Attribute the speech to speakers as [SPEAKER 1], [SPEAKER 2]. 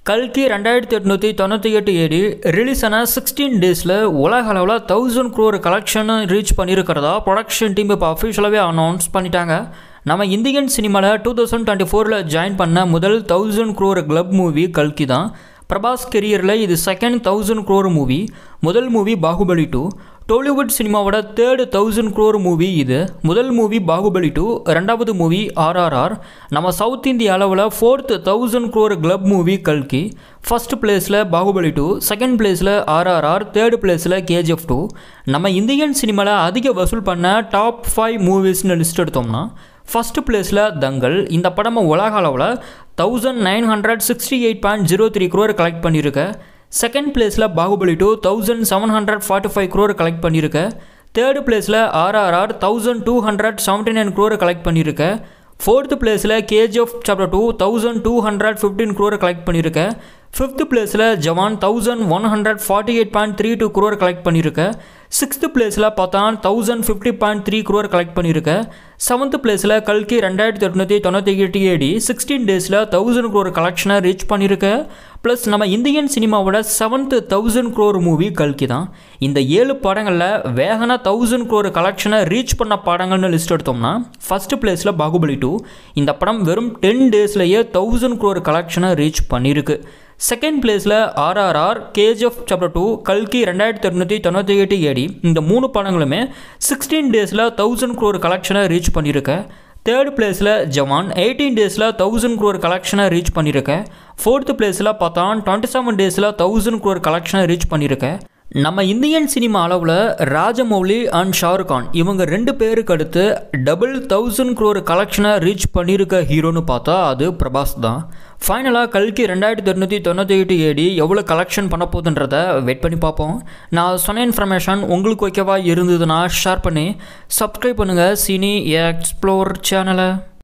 [SPEAKER 1] கல்கி ரெண்டாயிரத்தி எட்நூற்றி தொண்ணூற்றி எட்டு ஏடி ரிலீஸ் ஆன சிக்ஸ்டீன் டேஸில் உலக அளவில் தௌசண்ட் க்ரோர் கலெக்ஷன் ரீச் பண்ணியிருக்கிறதா ப்ரொடக்ஷன் டீம் இப்போ அஃபிஷியலாகவே அனௌன்ஸ் பண்ணிட்டாங்க நம்ம இந்தியன் சினிமாவில் டூ தௌசண்ட் டுவெண்ட்டி ஃபோரில் ஜாயின் பண்ண முதல் தௌசண்ட் க்ரோர் கிளப் மூவி கல்கி தான் பிரபாஸ் கெரியரில் இது செகண்ட் தௌசண்ட் க்ரோர் மூவி முதல் மூவி பாகுபலி டூ டோலிவுட் சினிமாவோட தேர்டு தௌசண்ட் க்ரோர் மூவி இது முதல் மூவி பாகுபலி டூ ரெண்டாவது மூவி ஆர்ஆர்ஆர் நம்ம சவுத் இந்திய அளவில் fourth thousand crore club movie கல்கி ஃபர்ஸ்ட் பிளேஸில் பாகுபலி டூ செகண்ட் பிளேஸில் ஆர்ஆர்ஆர் தேர்ட் பிளேஸில் கேஜிஎஃப் டூ நம்ம இந்தியன் சினிமாவில் அதிக வசூல் பண்ண டாப் ஃபைவ் மூவிஸ்னு லிஸ்ட் எடுத்தோம்னா ஃபஸ்ட்டு பிளேஸில் தங்கல் இந்த படம் உலக அளவில் thousand nine hundred sixty eight point zero three crore collect பண்ணியிருக்கு செகண்ட் பிளேஸில் Baahubali two thousand seven hundred forty five crore collect பண்ணியிருக்கு தேர்டு பிளேஸில் RRR thousand two hundred seventy nine crore collect பண்ணியிருக்கு ஃபோர்த்து பிளேஸில் KGF chapter two thousand two hundred fifteen crore collect பண்ணியிருக்கு fifth பிளேஸில் Jawan thousand one hundred forty eight point three two crore collect பண்ணியிருக்கு sixth பிளேஸில் Pathaan thousand fifty point three crore collect பண்ணியிருக்கு seventh பிளேஸில் கல்கி ரெண்டாயிரத்தி எட்நூற்றி தொண்ணூற்றி எட்டு ஏடி சிக்ஸ்டீன் டேஸில் தௌசண்ட் க்ரோர் கலெக்ஷனை ரீச் பண்ணியிருக்கு ப்ளஸ் நம்ம இந்தியன் சினிமாவோட செவன்த்து தௌசண்ட் க்ரோர் மூவி கல்கி தான் இந்த ஏழு படங்களில் வேகனா தௌசண்ட் க்ரோர் கலெக்ஷனை ரீச் பண்ண படங்கள்னு லிஸ்ட் எடுத்தோம்னா ஃபஸ்ட்டு பிளேஸில் பாகுபலி டூ இந்த படம் வெறும் டென் டேஸ்லேயே தௌசண்ட் க்ரோர் கலெக்ஷனை ரீச் பண்ணியிருக்கு செகண்ட் பிளேஸில் ஆர்ஆர்ஆர் கேஜிஎஃப் சாப்டர் டூ கல்கி ரெண்டாயிரத்தி எட்நூற்றி தொண்ணூற்றி எட்டு ஏடி இந்த மூணு படங்களுமே சிக்ஸ்டீன் டேஸில் தௌசண்ட் க்ரோர் கலெக்ஷனை ரீச் பண்ணியிருக்கேன் தேர்ட் பிளேஸில் ஜவான் எயிட்டீன் டேஸில் தௌசண்ட் க்ரோர் கலெக்ஷனை ரீச் பண்ணியிருக்கேன் ஃபோர்த்து பிளேஸில் பத்தான் டுவெண்ட்டி செவன் டேஸில் தௌசண்ட் க்ரோர் கலெக்ஷனை ரீச் பண்ணியிருக்கேன் நம்ம இந்தியன் சினிமா அளவில் ராஜமௌலி அண்ட் ஷாருக் கான் இவங்க ரெண்டு பேருக்கு அடுத்து டபுள் தௌசண்ட் க்ரோர் கலெக்ஷனை ரீச் பண்ணியிருக்க ஹீரோன்னு பார்த்தா அது பிரபாஸ் தான் ஃபைனலாக கல்கி ரெண்டாயிரத்தி எட்நூற்றி தொண்ணூற்றி எட்டு ஏடி எவ்வளோ கலெக்ஷன் பண்ண போகுதுன்றத வெயிட் பண்ணி பார்ப்போம் நான் சொன்ன இன்ஃபர்மேஷன் உங்களுக்கு ஓகேவா இருந்ததுன்னா ஷேர் பண்ணி சப்ஸ்கிரைப் பண்ணுங்கள் சினி எக்ஸ்ப்ளோர் சேனலை